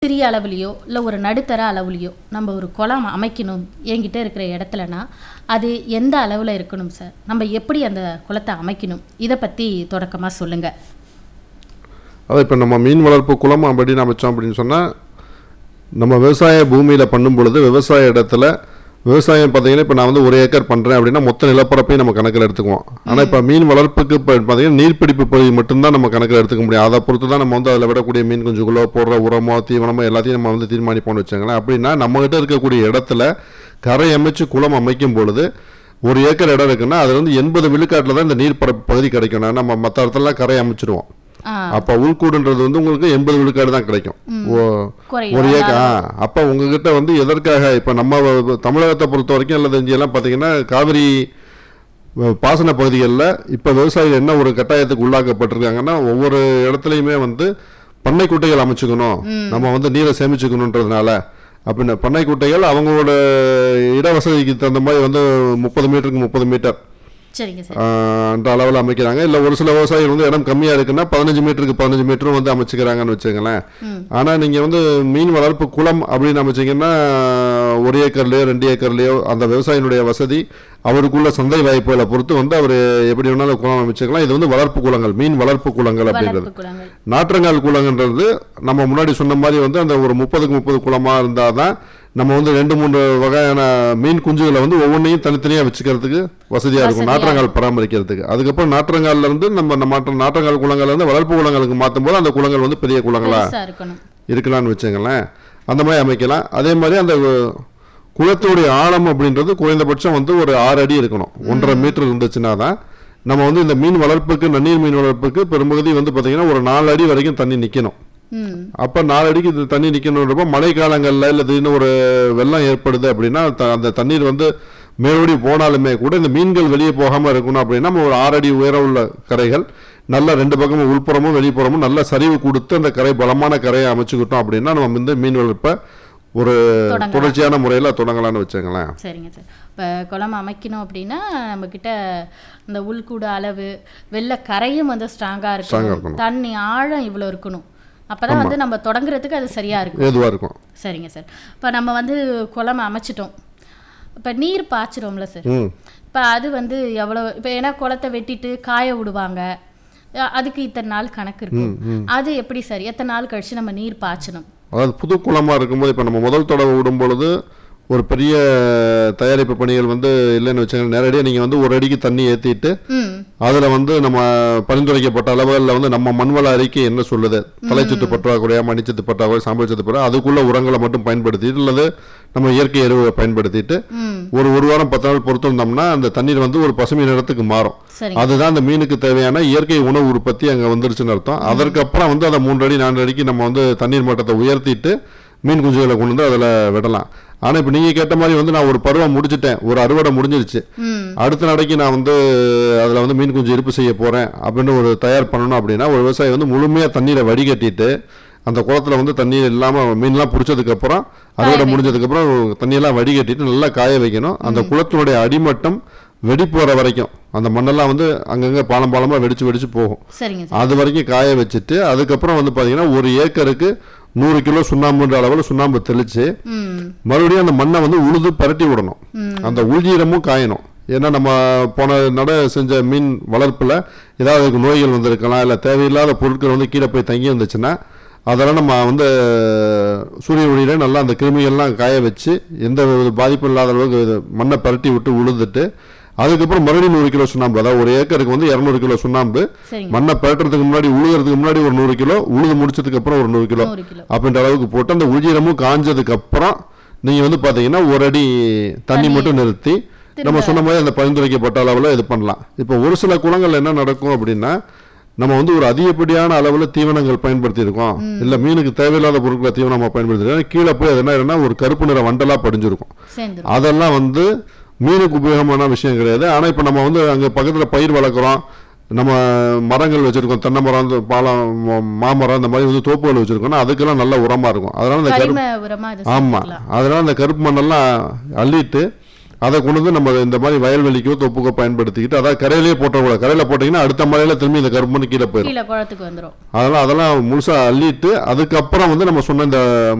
சிறிய அளவுலையோ இல்லை ஒரு நடுத்தர அளவுலையோ நம்ம ஒரு குளம் அமைக்கணும் என்கிட்ட இருக்கிற இடத்துலனா அது எந்த அளவில் இருக்கணும் சார் நம்ம எப்படி அந்த குளத்தை அமைக்கணும் இதை பற்றி தொடக்கமாக சொல்லுங்கள் அதான் இப்போ நம்ம மீன் வளர்ப்பு குளம் அப்படின்னு அமைச்சோம் அப்படின்னு சொன்னால் நம்ம விவசாய பூமியில் பண்ணும் பொழுது விவசாய இடத்துல விவசாயம் பார்த்தீங்கன்னா இப்போ நான் வந்து ஒரு ஏக்கர் பண்ணுறேன் அப்படின்னா மொத்த நிலப்பரப்பையும் நம்ம கணக்கில் எடுத்துக்குவோம் ஆனால் இப்போ மீன் வளர்ப்புக்கு இப்போ பார்த்தீங்கன்னா நீர்பிடிப்பு பகுதி மட்டும்தான் நம்ம கணக்கில் எடுத்துக்க முடியும் அதை பொறுத்து தான் நம்ம வந்து அதில் விடக்கூடிய மீன் குஞ்சுகளோ போடுற உரமோ தீவனமோ எல்லாத்தையும் நம்ம வந்து தீர்மானிப்போம்னு வச்சுங்களேன் அப்படின்னா நம்மகிட்ட இருக்கக்கூடிய இடத்துல கரை அமைச்சு குளம் அமைக்கும் பொழுது ஒரு ஏக்கர் இடம் இருக்குன்னா அதுல வந்து எண்பது விழுக்காட்டில் தான் இந்த நீர் பரப்பு பகுதி கிடைக்கும் நான் நம்ம மற்ற இடத்துலலாம் கரை அமைச்சிருவோம் ஆ அப்போ உள்கூடுன்றது வந்து உங்களுக்கு எண்பது விழுக்காடு தான் கிடைக்கும் ஓ குறையும் ஒரு ஏக்கர் ஆ அப்போ உங்ககிட்ட வந்து எதற்காக இப்போ நம்ம வ- தமிழகத்தை பொறுத்த வரைக்கும் அல்லது இங்கெல்லாம் பார்த்தீங்கன்னா காவிரி வ- பாசன பகுதிகளில் இப்போ விவசாயிகள் என்ன ஒரு கட்டாயத்துக்கு உள்ளாக்கப்பட்டிருக்காங்கன்னா ஒவ்வொரு இடத்துலையுமே வந்து பண்ணை குட்டைகள் அமைச்சுக்கணும் நம்ம வந்து நீரை சேமிச்சுக்கணுன்றதுனால அப்படின்னு பண்ணை குட்டைகள் அவங்களோட இட வசதிக்கு தகுந்த மாதிரி வந்து முப்பது மீட்டருக்கு முப்பது மீட்டர் சரிங்க சார் ஆஹ் அந்த அளவில் அமைக்கிறாங்க இல்லை ஒரு சில விவசாயிகள் வந்து இடம் கம்மியாக இருக்குன்னா பதினஞ்சு மீட்டருக்கு பதினஞ்சு மீட்டரும் வந்து அமைச்சுக்கிறாங்கன்னு வச்சுங்களேன் ஆனால் நீங்கள் வந்து மீன் வளர்ப்பு குளம் அப்படின்னு அமைச்சிங்கன்னா ஒரு ஏக்கர்லேயோ ரெண்டு ஏக்கர்லேயோ அந்த விவசாயினுடைய வசதி அவருக்குள்ள சந்தை வாய்ப்புகளை பொறுத்து வந்து அவர் எப்படி வேணாலும் குளம் அமைச்சுக்கலாம் இது வந்து வளர்ப்பு குளங்கள் மீன் வளர்ப்பு குளங்கள் அப்படின்றது வளர்ப்பு குளங்கள் நாற்றங்கால் குளங்கன்றது நம்ம முன்னாடி சொன்ன மாதிரி வந்து அந்த ஒரு முப்பதுக்கு முப்பது குளமா இருந்தால் தான் நம்ம வந்து ரெண்டு மூணு வகையான மீன் குஞ்சுகளை வந்து ஒவ்வொன்றையும் தனித்தனியாக வச்சுக்கிறதுக்கு வசதியாக இருக்கும் வசதியா நாற்றங்கால் பராமரிக்கிறதுக்கு அதுக்கப்புறம் நாற்றங்கால்ல இருந்து நம்ம நம்ம மாற்ற நாற்றங்கால் குளங்கள்ல இருந்து வளர்ப்பு குளங்களுக்கு மாற்றும் போது அந்த குளங்கள் வந்து பெரிய குளங்களா பெருசாக இருக்கணும் இருக்கலாம்னு வச்சுங்களேன் அந்த மாதிரி அமைக்கலாம் அதே மாதிரி அந்த கு- குளத்துடைய ஆழம் அப்படின்றது குறைந்தபட்சம் வந்து ஒரு ஆறு அடி இருக்கணும் ஒன்றரை மீட்டர் இருந்துச்சுன்னா தான் நம்ம வந்து இந்த மீன் வளர்ப்புக்கு நன்னீர் மீன் வளர்ப்புக்கு பெரும்பகுதி வந்து பார்த்தீங்கன்னா ஒரு நாலு அடி வரைக்கும் தண்ணி நிற்கணும் ம் அப்போ நாலு அடிக்கு இது தண்ணி நிற்கணுன்றப்ப மழை காலங்களில் இல்லை திடீர்னு ஒரு வெள்ளம் ஏற்படுது அப்படின்னா த- அந்த தண்ணீர் வந்து மேலோடி போனாலுமே கூட இந்த மீன்கள் வெளியே போகாமல் இருக்கணும் அப்படின்னா நம்ம ஒரு ஆறு அடி உயரம் உள்ள கரைகள் நல்ல ரெண்டு பக்கமும் உள்புறமும் வெளிப்புறமும் நல்ல சரிவு கொடுத்து அந்த கரை பலமான கரையை அமைச்சுக்கிட்டோம் அப்படின்னா நம்ம வந்து மீன் வளர்ப்பை ஒரு தொடங்கலாம். தொடர்ச்சியான முறையில் தொடங்கலாம்னு வச்சுங்களேன் சரிங்க சார் இப்போ குளம் அமைக்கணும் அப்படின்னா நம்மக்கிட்ட இந்த உள்கூடு அளவு வெள்ளை கரையும் வந்து ஸ்ட்ராங்காக Strong ஆ இருக்கணும் இருக்கணும். தண்ணி ஆழம் இவ்வளோ இருக்கணும் அப்போ தான் வந்து நம்ம தொடங்குறதுக்கு அது சரியாக இருக்கும் ஏதுவாக இருக்கும் சரிங்க சார் இப்போ நம்ம வந்து குளம் அமைச்சிட்டோம் இப்போ நீர் பாய்ச்சிரோம்ல சார் ம் இப்போ அது வந்து எவ்வளோ இப்போ ஏன்னா குளத்தை வெட்டிட்டு காய விடுவாங்க அஹ் அதுக்கு இத்தனை நாள் கணக்கு இருக்கும் அது எப்படி சார் எத்தனை நாள் கழிச்சு நம்ம நீர் பாய்ச்சணும் அதாவது புது குளமாக இருக்கும்போது இப்போ நம்ம முதல் தடவை விடும் பொழுது ஒரு பெரிய தயாரிப்பு பணிகள் வந்து இல்லைன்னு வச்சுக்கோங்க நேரடியாக நீங்கள் வந்து ஒரு அடிக்கு தண்ணி ஏற்றிட்டு ம் அதில் வந்து நம்ம பரிந்துரைக்கப்பட்ட அளவுகளில் வந்து நம்ம மண்வள அறிக்கை என்ன சொல்லுது தலைச்சத்து பற்றாக்குறையா மணிச்சத்து பற்றாக்குறை சாம்பல் சத்து பற்றாக்குறை அதுக்குள்ள உரங்களை மட்டும் பயன்படுத்திட்டு அல்லது நம்ம இயற்கை எருவை பயன்படுத்திட்டு ம் ஒரு ஒரு வாரம் பத்து நாள் பொறுத்து வந்தோம்னா அந்த தண்ணீர் வந்து ஒரு பசுமை நிறத்துக்கு மாறும் சரிங்க அதுதான் அந்த மீனுக்கு தேவையான இயற்கை உணவு உற்பத்தி அங்கே வந்துருச்சுன்னு அர்த்தம் அதற்கப்புறம் வந்து அதை மூன்று அடி நான்கு அடிக்கு நம்ம வந்து தண்ணீர் மட்டத்தை உயர்த்திட்டு மீன் குஞ்சுகளை கொண்டு வந்து அதில் விடலாம் ஆனால் இப்போ நீங்கள் கேட்ட மாதிரி வந்து நான் ஒரு பருவம் முடிச்சிட்டேன் ஒரு அறுவடை முடிஞ்சிருச்சு ம் அடுத்த நடைக்கு நான் வந்து அதில் வந்து மீன் குஞ்சு இருப்பு செய்ய போகிறேன் அப்படின்னு ஒரு தயார் பண்ணணும் அப்படின்னா ஒரு விவசாயி வந்து முழுமையாக தண்ணீரை வடிகட்டிட்டு அந்த குளத்துல வந்து தண்ணீர் இல்லாமல் மீன்லாம் பிடிச்சதுக்கப்புறம் அறுவடை முடிஞ்சதுக்கப்புறம் தண்ணியெல்லாம் வடிகட்டிட்டு நல்லா காய வைக்கணும் அந்த குளத்தினுடைய அடிமட்டம் வெடி போகிற வரைக்கும் அந்த மண்ணெல்லாம் வந்து அங்கங்கே பாலம் பாலமாக வெடிச்சு வெடிச்சு போகும் சரிங்க சார் அது வரைக்கும் காய வச்சுட்டு அதுக்கப்புறம் வந்து பார்த்தீங்கன்னா ஒரு ஏக்கருக்கு நூறு கிலோ சுண்ணாம்புன்ற அளவில் சுண்ணாம்பு தெளித்து ம் மறுபடியும் அந்த மண்ணை வந்து உழுது பரட்டி விடணும் அந்த உள்ஜீரமும் காயணும் ஏன்னா நம்ம போன நட செஞ்ச மீன் வளர்ப்பில் ஏதாவது அதுக்கு நோய்கள் வந்திருக்கலாம் இல்லை தேவையில்லாத பொருட்கள் வந்து கீழே போய் தங்கி இருந்துச்சுன்னா அதெல்லாம் நம்ம வந்து சூரிய ஒளியில நல்லா அந்த கிருமிகள்லாம் காய வச்சு எந்த ஒரு பாதிப்பும் இல்லாத அளவுக்கு இது மண்ணை பரட்டி விட்டு உழுதுட்டு அதுக்கப்புறம் மறுபடியும் நூறு கிலோ சுண்ணாம்பு அதாவது ஒரு ஏக்கருக்கு வந்து இரநூறு கிலோ சுண்ணாம்பு சரிங்க மண்ணை பரட்டுறதுக்கு முன்னாடி உழுகிறதுக்கு முன்னாடி ஒரு நூறு கிலோ உழுது முடிச்சதுக்கு அப்புறம் ஒரு நூறு கிலோ நூறு கிலோ அப்படின்ற அளவுக்கு போட்டு அந்த உஜீரமும் காஞ்சதுக்கு அப்புறம் நீங்க வந்து பாத்தீங்கன்னா ஒரு அடி தண்ணி மட்டும் நிறுத்தி நம்ம சொன்ன மாதிரி அந்த பரிந்துரைக்கப்பட்ட அளவுல இது பண்ணலாம் இப்போ ஒரு சில குளங்கள் என்ன நடக்கும் அப்படின்னா நம்ம வந்து ஒரு அதிகப்படியான அளவுல தீவனங்கள் பயன்படுத்தி இருக்கோம் இல்ல மீனுக்கு தேவையில்லாத பொருட்களை தீவனமா பயன்படுத்தி இருக்கோம் கீழே போய் அது என்ன ஆயிடும்னா ஒரு கருப்பு நிற வண்டலா படிஞ்சிருக்கும் சேர்ந்துரும் அதெல்லாம் வந்து மீனுக்கு உபயோகமான விஷயம் கிடையாது ஆனா இப்போ நம்ம வந்து அங்க பக்கத்துல பயிர் வளர்க்குறோம் நம்ம மரங்கள் வச்சிருக்கோம் தென்னை மரம் இந்த பாலம் ம- மாமரம் இந்த மாதிரி வந்து தோப்புகள் வச்சிருக்கோம்னா அதுக்கெல்லாம் நல்ல உரமா இருக்கும் அதனால அந்த கருப்பு கரிம உரமா இது ஆமா சேர்த்துக்கலாம் அதனால அந்த கருப்பு மண்ணெல்லாம் அள்ளிட்டு அதை கொண்டு வந்து நம்ம இந்த மாதிரி வயல்வெளிக்கோ தொப்புக்கோ பயன்படுத்திக்கிட்டு அதாவது கரையிலேயே போட்டக்கூடாது கரையில் போட்டிங்கன்னா அடுத்த மழையில திரும்பி இந்த கரும்பு கீழே போயிடும் கீழே குளத்துக்கு வந்துடும் அதெல்லாம் அதெல்லாம் முழுசா அள்ளிட்டு அதுக்கப்புறம் வந்து நம்ம சொன்ன இந்த